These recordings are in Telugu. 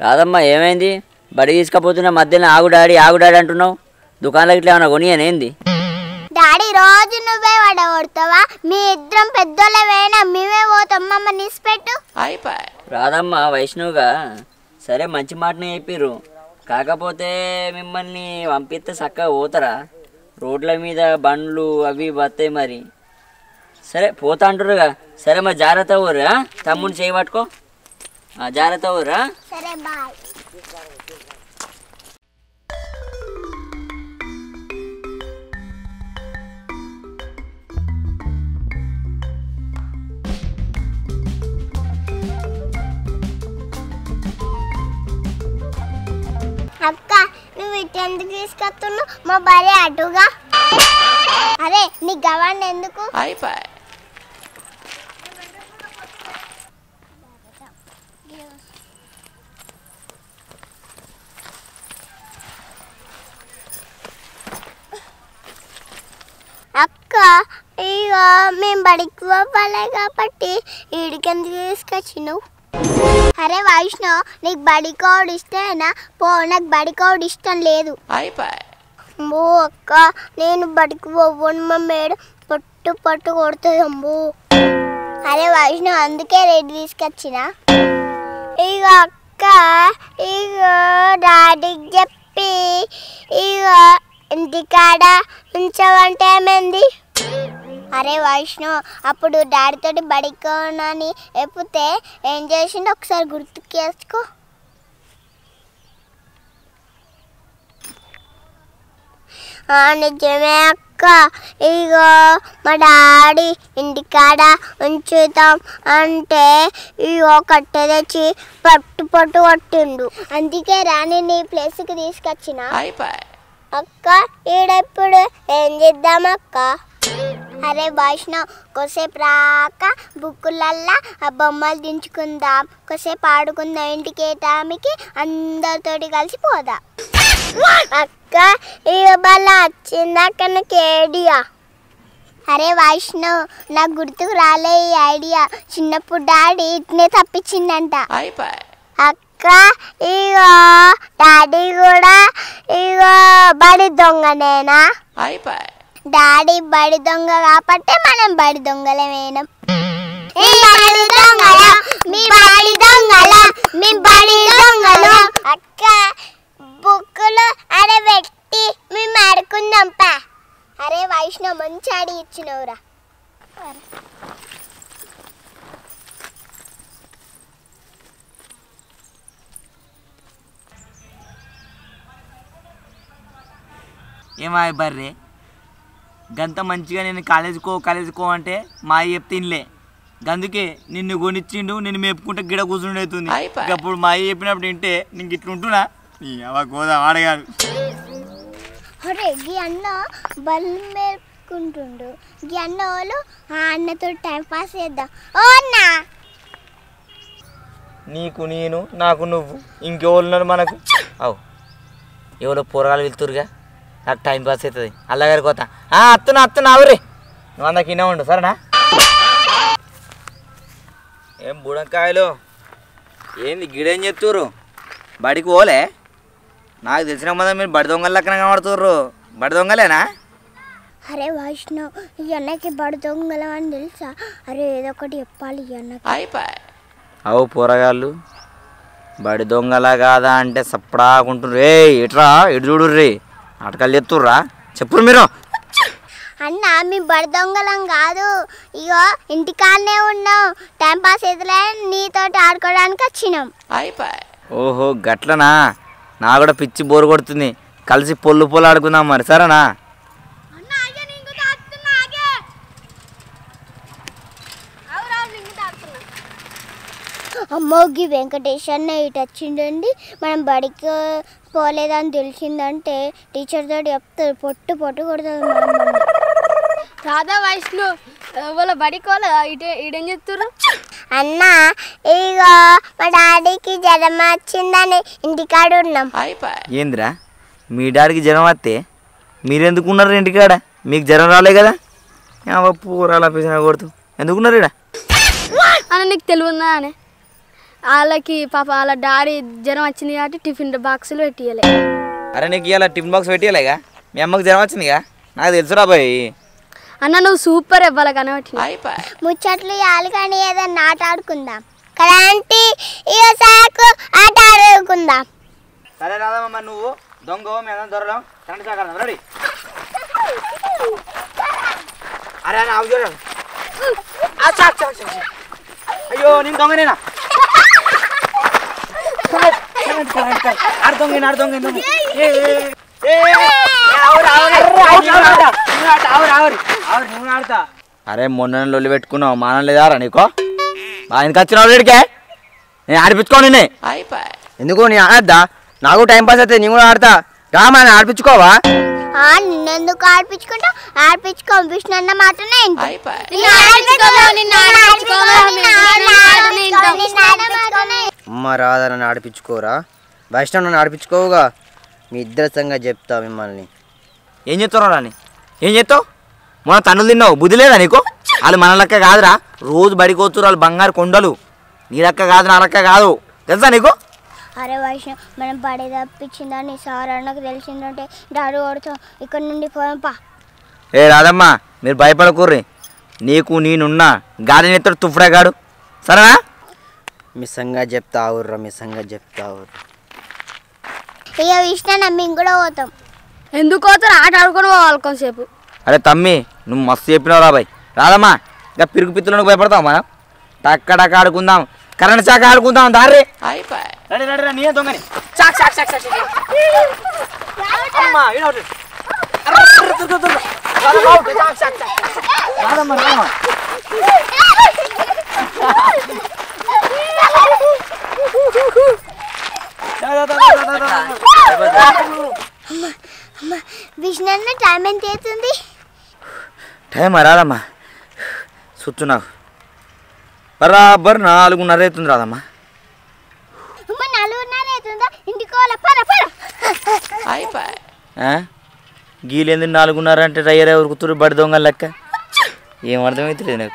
రాదమ్మా ఏమైంది బడి తీసుకపోతున్న మధ్యలో ఆగు డాడీ ఆగు డాడీ అంటున్నావు దుకాణంలో ఇట్లా ఏమన్నా కొనియనేంది డాడీ రోజు నువ్వే వడగొడతావా మీ ఇద్దరం పెద్దోళ్ళవేనా మేమే పోతాం మమ్మ నిసిపెట్టు రాదమ్మా వైష్ణవుగా సరే మంచి మాటనే చెప్పిర్రు కాకపోతే మిమ్మల్ని పంపిస్తే చక్కగా పోతారా రోడ్ల మీద బండ్లు అవి వస్తాయి మరి సరే పోతా అంటారుగా సరే మరి జాగ్రత్త ఊరా తమ్ముని చేయి పట్టుకో ఆ, జాగ్రత్త ఊరా సరే బాయ్ అక్క నువ్వు ఇటు ఎందుకు తీసుకొస్తున్నావు మా భార్య అటుగా అదే నీ గవాండి ఎందుకు అక్క ఇక మేము బడికి పోవాలే కాబట్టి ఈడికెందుకు తీసుకొచ్చినావు అరే వైష్ణవ్ నీకు బడి కోడ్ ఇష్టమేనా పో నాకు బడి కోడ్ ఇష్టం లేదు అమ్మో అక్క నేను బడికి పోవను మా మేడం పట్టు పట్టు కొడుతుంది అమ్మో అరే వైష్ణవ్ అందుకే రెడీ తీసుకొచ్చిన ఇక అక్క ఇక డాడీకి చెప్పి ఇక ఇంటికాడ ఉంచవంటే ఏమైంది అరే వైష్ణవ్ అప్పుడు డాడీతోటి బడికోనని ఎప్పితే ఏం చేసిండు ఒకసారి గుర్తుకు చేసుకో ఆ, నిజమే అక్క ఇగో మా డాడీ ఇంటికాడ ఉంచుతాం అంటే ఇగో కట్టె తెచ్చి పట్టు పట్టు కొట్టిండు అందుకే రాని నీ ప్లేస్కి తీసుకొచ్చిన అక్క ఈడెప్పుడు ఏం చేద్దాం అక్క అరే వైష్ణవ్ కొసేపు రాక బుక్కులల్లా ఆ బొమ్మలు దించుకుందాం కొసేపు ఆడుకుందాం ఇంటికి టైంకి అందరితోటి కలిసి పోదాం అక్క ఈ బల్ల వచ్చిందాక నాకు ఐడియా అరే వైష్ణవ్ నాకు గుర్తుకు రాలే ఈ ఐడియా చిన్నప్పుడు డాడీ ఇట్నే తప్పించిందంట అక్క ఇగో డాడీ కూడా ఇగో బడి దొంగనేనా డాడీ బడి దొంగ కాబట్టి మనం బడి దొంగలమేనం మీ బడి దొంగల మీ బడి దొంగల మీ బడి దొంగలు అక్క బుక్కులు అరే పెట్టి మేము ఆడుకుందాం పా అరే వైష్ణవ్ మంచి ఆడి ఇచ్చినవురా ఏమా బర్రే గంత మంచిగా నేను కాలేజీకో కాలేజీకో అంటే మా అయ్య చెప్తే తినలే గందుకే నిన్ను కొనిచ్చిండు నిన్ను మేపుకుంటే గిడ కూర్చుండవుతుంది అప్పుడు మా అయ్య చెప్పినప్పుడు వింటే నీకు ఇట్లా ఉంటున్నా నీ అవ గోదా వాడగాడు అరే గీ అన్న బల్లు మేపుకుంటుండు గీ అన్న వాళ్ళు ఆ అన్నతో టైం పాస్ చేద్దాం ఓ అన్నా నీకు నేను నాకు నువ్వు ఇంకెవరున్నారు మనకు అవు ఎవరో పోరగాలు వెళ్తురుగా నాకు టైం పాస్ అవుతుంది అల్లగారి కోత అత్తున్నా అత్తున్నా అవురే నువ్వు అందరికి ఇన్నే ఉండు సరేనా ఏం బుడంకాయలు ఏంది గిడేం చెప్తుర్రు బడికి పోలే నాకు తెలిసిన మంది మీరు బడి దొంగల లెక్కన కనబడుతుర్రు బడి దొంగలేనా అరే వైష్ణవ్ ఈ అన్నకి బడి దొంగలం అని తెలుసా అరే ఏదో ఒకటి చెప్పాలి ఈ అన్నకి అవు పోరగాళ్ళు బడి దొంగలా కాదా అంటే సప్పడాకుంటుర్రు రే ఇట్రా ఇటు చూడుర్రి నాటకాలు చెప్తుర్రా చెప్పురు మీరు అన్న మీ బడి దొంగలం కాదు ఇగో ఇంటికాడనే ఉన్నాం టైం పాస్ అవుతలే నీతోటి ఆడుకోవడానికి వచ్చినాం ఓహో గట్లనా నా కూడా పిచ్చి బోరు కొడుతుంది కలిసి పొల్లు పొల్లు ఆడుకుందాం మరి సరేనా అమ్మోగి వెంకటేష్ అన్న ఇటు వచ్చిండండి మనం బడికి పోలేదని తెలిసిందంటే టీచర్ తోటి చెప్తాడు పొట్టు పొట్టు కొడుతుంది మా అమ్మని. రాధా వైష్ణవ్ వాళ్ళ బడికోలే ఇటే ఈడేం చెప్తుర్రు అన్న ఇగో మా డాడీకి జ్వరం వచ్చిందని ఇంటికాడ ఉన్నాం ఏందిరా మీ డాడీకి జ్వరం వస్తే మీరెందుకు ఉన్నారు ఇంటికాడ మీకు జ్వరం రాలే కదా పూరాలు ఆపేసిన కొడుతూ ఎందుకున్నారు ఇక్కడ అని నీకు తెలియదా అని వాళ్ళకి పాప వాళ్ళ డాడీ జ్వరం వచ్చింది కాబట్టి టిఫిన్ బాక్సులు పెట్టియలే అరే నీకు ఇవాళ టిఫిన్ బాక్స్ పెట్టియలేగా మీ అమ్మకి జ్వరం వచ్చిందిగా నాకు తెలుసురా బాయ్ అన్న నువ్వు సూపర్ ఇవ్వాలి కనబట్టి ముచ్చట్లు యాలి కానీ ఏదన్నా ఆట ఆడుకుందాం కదా ఆంటీ ఇక సాకు ఆట ఆడుకుందాం సరే రాదమ్మ నువ్వు దొంగ మీ అందరం దొరడం కరెంట్ సాగలం రెడీ అరే అన్న అవి చూడండి ఆ, చాక్, చాక్, చాక్, చాక్. అయ్యో నేను దొంగనేనా ఆడు దొంగ ఆడు దొంగ దొంగ. ఏ, ఏ, ఏ, ఏ, ఆవురు, ఆవురు. నేను ఆడతా, నేను ఆడతా, ఆవురు, ఆవురు. ఆవురు, నేను ఆడతా. అరే మొన్న లొల్లి పెట్టుకున్నావు మానం లేదారా నీకో ఆయనకి వచ్చిన వీడికే నేను ఆడిపించుకోను నిన్నే ఎందుకు నేను ఆడద్దా నాకు టైం పాస్ అయితే నేను కూడా ఆడతా రామా అని ఆడిపించుకోవా ఆ నిన్నెందుకు ఆడిపించుకుంటావు ఆడిపించుకో విష్ణు అన్న మాటనే ఇంటూ. నిన్ను ఆడిపించుకోను, నిన్ను ఆడిపించుకోను, నిన్ను ఆడిపించుకోను, నిన్ను ఆడిపించుకోను. అమ్మ రాదా నన్ను ఆడిపించుకోరా వైష్ణవ్ నన్ను ఆడిపించుకోవుగా మీ ఇద్దరి సంగతి చెప్తా మిమ్మల్ని ఏం చెప్తున్నావు రాని ఏం చెప్తావు మొన్న తన్నులు తిన్నావు బుద్ధి లేదా నీకు వాళ్ళు మన లెక్క కాదురా రోజు బడికి వస్తున్నారు వాళ్ళు బంగారు కొండలు నీ లెక్క కాదు నా లెక్క కాదు తెలుసా నీకు అరే వైష్ణవ్ మనం పడే తప్పించిందని సార్ అన్నకు తెలిసిందంటే డాడీ కొడుతాం ఇక్కడ నుండి పోయంపా ఏ రాదమ్మా మీరు భయపడకూర్రి నీకు నేనున్నా గాలి ఎత్తాడు తుఫ్రాగాడు సరేనా మీ సంగతి చెప్తా ఆవుర్రా మీ సంగతి చెప్తా ఆవుర్రా ఇక విష్ణు అన్న మేము కూడా పోతాం ఎందుకు పోతారు ఆట ఆడుకొని పోవాలి కొంతసేపు అరే తమ్మి నువ్వు మస్తు చెప్పినావు రాబాయ్ రాదమ్మా ఇంకా పిరుగు పిత్తులకు భయపడతావు మనం టక్క టక్క ఆడుకుందాం కరెంట్ చాక ఆడుకుందాం దారి రెడీ రెడీ రా, నీయే దొంగని చాక్ చాక్ చాక్ చాక్ చాక్. అమ్మా, ఈడ ఒకటి. అర్ర, అర్ర, తుర్రు, తుర్రు. రాదమ్మా, అవుట్. చాక్, చాక్, చాక్. రాదమ్మా, రాదమ్మా. దా, దా, దా, దా, దా, దా, దా. విష్ణు అన్న టైం ఎంత అవుతుంది టైం రాదమ్మా సుత్తు నాకు బరాబర్ నాలుగున్నర అవుతుంది రాదమ్మా అమ్మ నలుగురున్నర అవుతుందా ఇంటికి పోవాలా పర పర ఆ? గీలేంది నాలుగున్నర అంటే రయ్యర ఎవరు కూతురు బడి దొంగ లెక్క ఏం అర్థమవుతుంది నాకు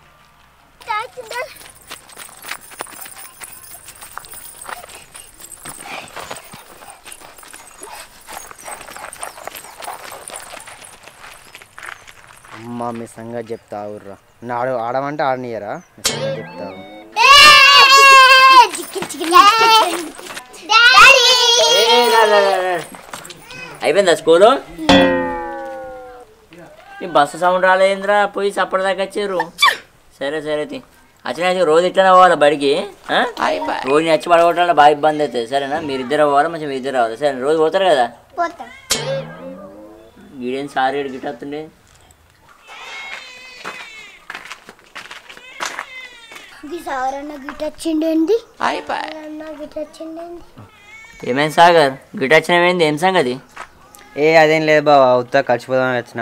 అమ్మ మీ సంగతి చెప్తా ఆవుర్రా నా ఆడ ఆడమంటే ఆడనీయరా మీ సంగతి చెప్తావు అయిపోయిందా స్కూలు ఈ బస్సు సౌండ్ రాలేదురా పోయి చప్పటిదాకా వచ్చారు సరే సరే తి. వచ్చిన రోజు ఇట్లనే పోవాలి బడికి ఆ? రోజు నేను వచ్చి పడగొట్టాలంటే బాగా ఇబ్బంది అవుతుంది సరేనా మీరు ఇద్దరు పోవాలి మంచిగా మీరు ఇద్దరు రావాలి సరే రోజు పోతారు కదా పోతాం వీడేం సార్ ఏడు గిట్ వస్తుండే ఇది సారన్న గిట్ వచ్చిండేంది అన్న గిట్ వచ్చిండేంది ఏమైంది సాగర్ గిట్ వచ్చినవేంది ఏం సంగతి ఏ అదేం లేదు బావా ఉత్తా కలిసిపోదామని వచ్చిన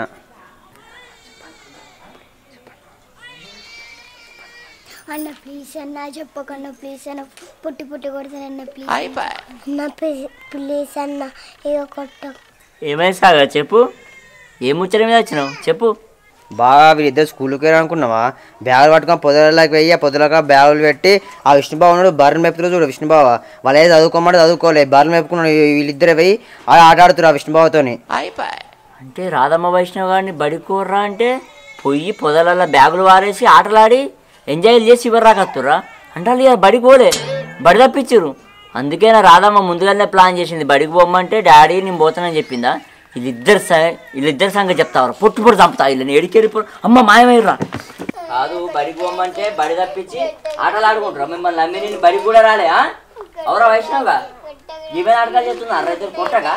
అన్న ప్లీజ్ అన్న చెప్పకన్న ప్లీజ్ అన్న పుట్టి పుట్టి కొడతానన్న ప్లీజ్ అన్న ప్లీజ్ అన్న ఏదో కొట్టం ఏమైంది సాగర్ చెప్పు ఏ ముచ్చట మీద వచ్చినావు చెప్పు బాగా వీళ్ళిద్దరు స్కూల్కి వెళ్ళి అనుకున్నావా బ్యాగులు పట్టుకొని పొదలకి వెయ్యి ఆ పొదలక బ్యాగులు పెట్టి ఆ విష్ణుబాబు ఉన్నాడు బర్రెలు మెప్పుతున్నారు చూడు విష్ణుబాబు వాళ్ళు ఏదో చదువుకోమంటే చదువుకోలే బర్రెలు మెప్పుకున్నాడు వీళ్ళిద్దరే పోయి ఆడ ఆట ఆడుతున్నారు ఆ విష్ణుబాబుతోని అంటే రాధమ్మ వైష్ణవ్ గారిని బడి కూర్రా అంటే పొయ్యి పొదలలో బ్యాగులు వారేసి ఆటలాడి ఎంజాయ్ చేసి ఇవ్వరు రాకత్తురా అంటే వాళ్ళు ఇక బడికి పోలే బడి తప్పించారు అందుకే నా రాధమ్మ ముందుగానే ప్లాన్ చేసింది బడికి పోమంటే డాడీ నేను పోతానని చెప్పిందా వీళ్ళిద్దరు వీళ్ళిద్దరి సంగతి చెప్తావరా పొట్టు పొట్టు చంపుతా వీళ్ళని ఎడికెళ్ళిపో అమ్మ మాయమయ్యరా కాదు బడికి పోమంటే బడి తప్పించి ఆటలు ఆడుకుంటారు మిమ్మల్ని నమ్మి నేను బడికి కూడా రాలే ఆ? ఎవరా వైష్ణవ్గా ఇవే నాటకాలు చెప్తున్నారు రైతులు కొట్టగా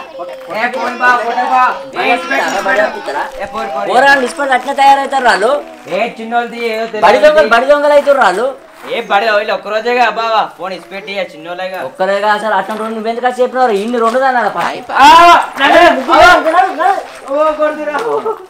పోరాళ్ళు ఇసుకొని అట్లా తయారవుతారు వాళ్ళు ఏ చిన్నోళ్ళది ఏదో బడి దొంగలు బడి దొంగలు అవుతారు వాళ్ళు ఏ బడి వీళ్ళు ఒక్కరోజేగా బావా ఫోన్ ఇచ్చిపెట్టి ఆ చిన్నోళ్ళగా ఒక్కరేగా అసలు అట్లా రెండు నువ్వు ఎందుకు చెప్పినారు ఇన్ని రెండు దాని ఓ కొడుతురా